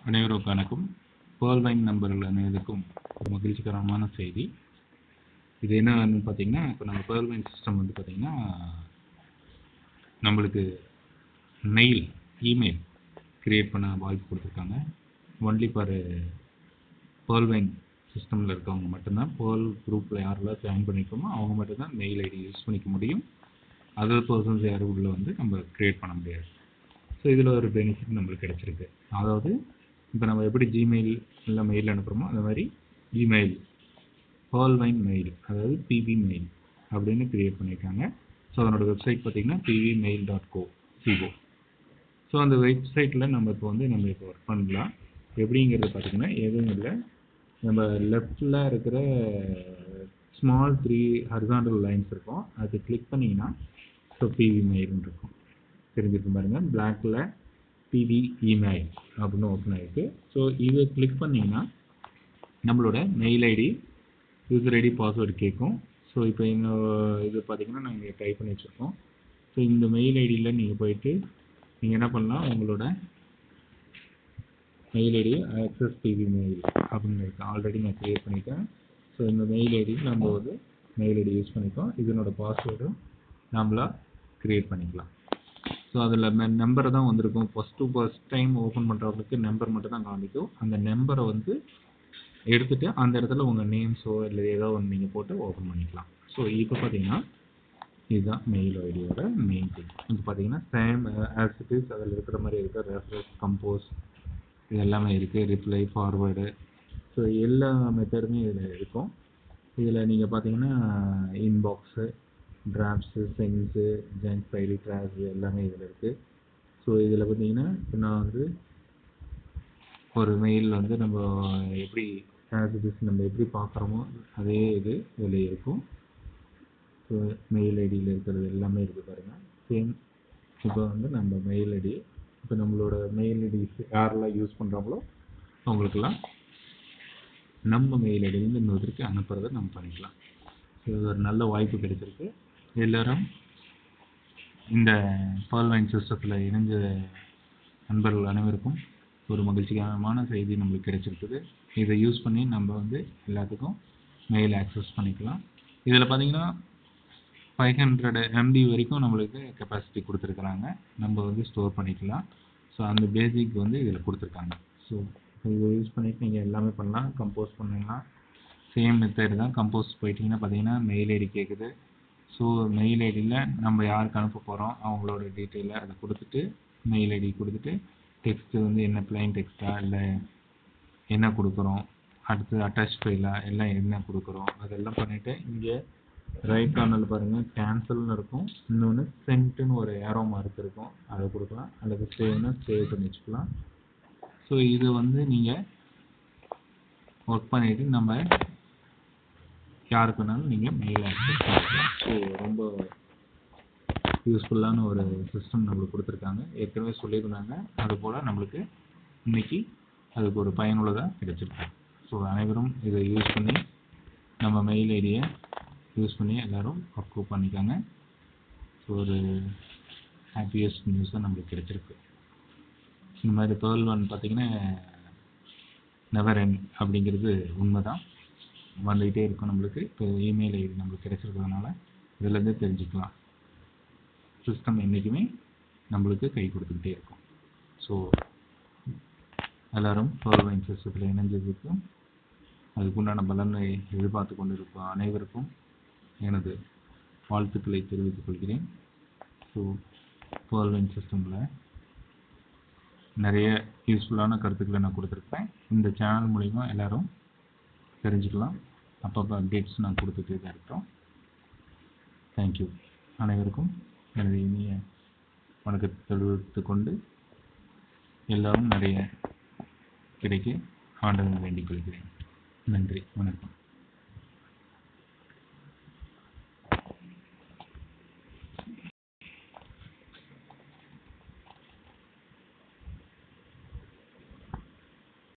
அனைவருக்கும் வணக்கம் பேர்ல்வைன் நம்பர்கள் அனைவருக்கும் ஒரு மகிழ்ச்சிகரமான செய்தி இது என்னன்னு பார்த்தீங்கன்னா இப்போ நம்ம பேர்ல்வைன் சிஸ்டம் வந்து பார்த்தீங்கன்னா நம்மளுக்கு மெயில் இமெயில் கிரியேட் பண்ண வாய்ப்பு கொடுத்துருக்காங்க ஒன்லி ஃபார் பேர்ல்வைன் சிஸ்டமில் இருக்கவங்க மட்டும்தான் பேர்ல் குரூப்பில் யாரெல்லாம் ஜாயின் பண்ணியிருக்கோமோ அவங்க மட்டும்தான் மெயில் ஐடி யூஸ் பண்ணிக்க முடியும் அதர் பர்சன்ஸ் யாரும் உள்ள வந்து நம்ம கிரியேட் பண்ண முடியாது ஸோ இதில் ஒரு பெனிஃபிட் நம்மளுக்கு கிடச்சிருக்கு அதாவது இப்போ நம்ம எப்படி ஜிமெயில் இல்லை மெயில் அனுப்புகிறோமோ அந்த மாதிரி இமெயில் பேர்ல்வைன் மெயில் அதாவது பிவி மெயில் அப்படின்னு கிரியேட் பண்ணியிருக்காங்க ஸோ அதனோட வெப்சைட் பார்த்தீங்கன்னா BV mail dot co C so அந்த வெப்சைட்டில் நம்ம இப்போ வந்து நம்ம இப்போ ஒர்க் பண்ணலாம் எப்படிங்கிறது பார்த்தீங்கன்னா எதுவும் இல்லை நம்ம லெஃப்டில் இருக்கிற ஸ்மால் த்ரீ ஹரிசாண்டல் லைன்ஸ் இருக்கும் அது கிளிக் பண்ணிங்கன்னா ஸோ பிவி மெயில்னு இருக்கும் தெரிஞ்சிருக்கும் பாருங்க பிளாக்ல பிவி இமெயில் அப்படின்னு ஓப்பன் ஆயிருக்கு ஸோ இதை கிளிக் பண்ணிங்கன்னா நம்மளோட mail ID user ID password கேட்கும் ஸோ இப்போ இந்த இது பார்த்தீங்கன்னா நாங்கள் டைப் பண்ணி வச்சுருக்கோம் ஸோ இந்த மெயில் ஐடியில் நீங்கள் போயிட்டு நீங்கள் என்ன பண்ணலாம் உங்களோட mail ID access BV mail அப்படின்னு இருக்கு ஆல்ரெடி நான் க்ரியேட் பண்ணிட்டேன் ஸோ இந்த மெயில் ஐடி நம்ம வந்து மெயில் ஐடி யூஸ் பண்ணிக்கோம் இதனோட பாஸ்வேர்டும் நம்மளா க்ரியேட் பண்ணிக்கலாம் ஸோ அதில் நம்பர் தான் வந்திருக்கும் ஃபஸ்ட்டு ஃபஸ்ட் டைம் ஓப்பன் பண்ணுறவங்களுக்கு நம்பர் மட்டும் தான் காமிக்கும் அந்த நம்பரை வந்து எடுத்துகிட்டு அந்த இடத்துல உங்கள் நேம்ஸோ இல்லை ஏதோ ஒன்று நீங்கள் போட்டு ஓப்பன் பண்ணிக்கலாம் ஸோ இப்போ பார்த்தீங்கன்னா இதுதான் மெயில் ஐடியோட மெயின் திங் இப்போ பார்த்தீங்கன்னா சேம் ஆஸ் இட் இஸ் அதில் இருக்கிற மாதிரி இருக்க ரெஃபரன்ஸ் கம்போஸ் இது எல்லாமே இருக்குது ரிப்ளை ஃபார்வேர்டு ஸோ எல்லா மெத்தடுமே இதில் இருக்கும் இதில் நீங்கள் பார்த்தீங்கன்னா inbox drafts sent junk file trash எல்லாமே இதில் இருக்குது ஸோ இதில் பார்த்தீங்கன்னா இப்போ நான் வந்து ஒரு மெயில் வந்து நம்ம எப்படி ஆஸ் இட் இஸ் நம்ம எப்படி பார்க்குறோமோ அதே இது இதில் இருக்கும் ஸோ மெயில் ஐடியில் இருக்கிறது எல்லாமே இருக்குது பாருங்கள் சேம் இப்போ வந்து நம்ம மெயில் ஐடி இப்போ நம்மளோட மெயில் ஐடி யாரெல்லாம் யூஸ் பண்ணுறாங்களோ அவங்களுக்கெல்லாம் நம்ம மெயில் ஐடியிலேருந்து இன்னொருத்தருக்கு அனுப்புறதை நம்ம பண்ணிக்கலாம் ஸோ இது ஒரு நல்ல வாய்ப்பு கிடைச்சிருக்கு எல்லோரும் இந்த பால்வைன் சிஸ்டத்தில் இணைஞ்ச நண்பர்கள் அனைவருக்கும் ஒரு மகிழ்ச்சிகரமான செய்தி நம்மளுக்கு கிடைச்சிருக்குது இதை யூஸ் பண்ணி நம்ம வந்து எல்லாத்துக்கும் மெயில் ஆக்சஸ் பண்ணிக்கலாம் இதில் பார்த்தீங்கன்னா ஃபைவ் ஹண்ட்ரட் எம்பி வரைக்கும் நம்மளுக்கு கெப்பாசிட்டி கொடுத்துருக்குறாங்க நம்ம வந்து ஸ்டோர் பண்ணிக்கலாம் ஸோ அந்த பேசிக் வந்து இதில் கொடுத்துருக்காங்க ஸோ இதை யூஸ் பண்ணிட்டு நீங்கள் எல்லாமே பண்ணலாம் கம்போஸ் பண்ணலாம் சேம் மெத்தட் தான் கம்போஸ் போயிட்டீங்கன்னா பார்த்தீங்கன்னா மெயில் ஐடி கேட்குது ஸோ மெயில் ஐடியில் நம்ம யாருக்கு அனுப்ப போகிறோம் அவங்களோட டீட்டெயிலை அதை கொடுத்துட்டு மெயில் ஐடி கொடுத்துட்டு டெக்ஸ்ட்டு வந்து என்ன பிளைன் டெக்ஸ்ட்டா இல்லை என்ன கொடுக்குறோம் அடுத்து அட்டாச் ஃபைலா எல்லாம் என்ன கொடுக்குறோம் அதெல்லாம் பண்ணிவிட்டு இங்கே ரைட் கார்னரில் பாருங்கள் கேன்சல்னு இருக்கும் இன்னொன்று சென்ட்டுன்னு ஒரு ஏரோ மார்க் இருக்கும் அதை கொடுக்கலாம் அல்லது சேவ்னா சேவ் பண்ணி வச்சுக்கலாம் ஸோ இது வந்து நீங்கள் ஒர்க் பண்ணிவிட்டு நம்ம யாருக்கு வேணாலும் நீங்கள் மெயில் ஆக்சஸ் பண்ணிக்கலாம் ஸோ ரொம்ப யூஸ்ஃபுல்லான ஒரு சிஸ்டம் நம்மளுக்கு கொடுத்துருக்காங்க ஏற்கனவே சொல்லியிருந்தாங்க அதுபோல் நம்மளுக்கு இன்னைக்கு அதுக்கு ஒரு பயனுள்ளதாக கிடைச்சிருக்கு ஸோ அனைவரும் இதை யூஸ் பண்ணி நம்ம மெயில் ஐடியை யூஸ் பண்ணி எல்லோரும் ஒர்க் பண்ணிக்காங்க ஸோ ஒரு ஹாப்பியஸ்ட் நியூஸ் தான் நம்மளுக்கு கிடைச்சிருக்கு இந்த மாதிரி பேர்ல் ஒன் பார்த்தீங்கன்னா நெவர் என் அப்படிங்கிறது உண்மை தான் வந்துக்கிட்டே இருக்கும் நம்மளுக்கு இப்போ இமெயில் ஐடி நம்மளுக்கு கிடைச்சிருக்கிறதுனால இதுலேருந்தே தெரிஞ்சுக்கலாம் சிஸ்டம் என்றைக்குமே நம்மளுக்கு கை கொடுத்துக்கிட்டே இருக்கும் ஸோ எல்லோரும் பேர்ல்வைன் சிஸ்டத்தில் இணைஞ்சதுக்கும் அதுக்குண்டான பலனை எதிர்பார்த்து கொண்டிருக்கும் அனைவருக்கும் எனது வாழ்த்துக்களை தெரிவித்துக் கொள்கிறேன் ஸோ பேர்ல்வைன் சிஸ்டமில் நிறைய யூஸ்ஃபுல்லான கருத்துக்களை நான் கொடுத்துருப்பேன் இந்த சேனல் மூலிமா எல்லோரும் தெரிஞ்சுக்கலாம் அப்பப்போ அப்டேட்ஸ் நான் கொடுத்துட்டே தான் இருக்கிறோம் தேங்க்யூ அனைவருக்கும் எனது இனிய வணக்கத்தை தெரிவித்து கொண்டு எல்லோரும் நிறைய கிடைக்க ஆண்டவன் வேண்டிக் கொள்கிறேன் நன்றி வணக்கம்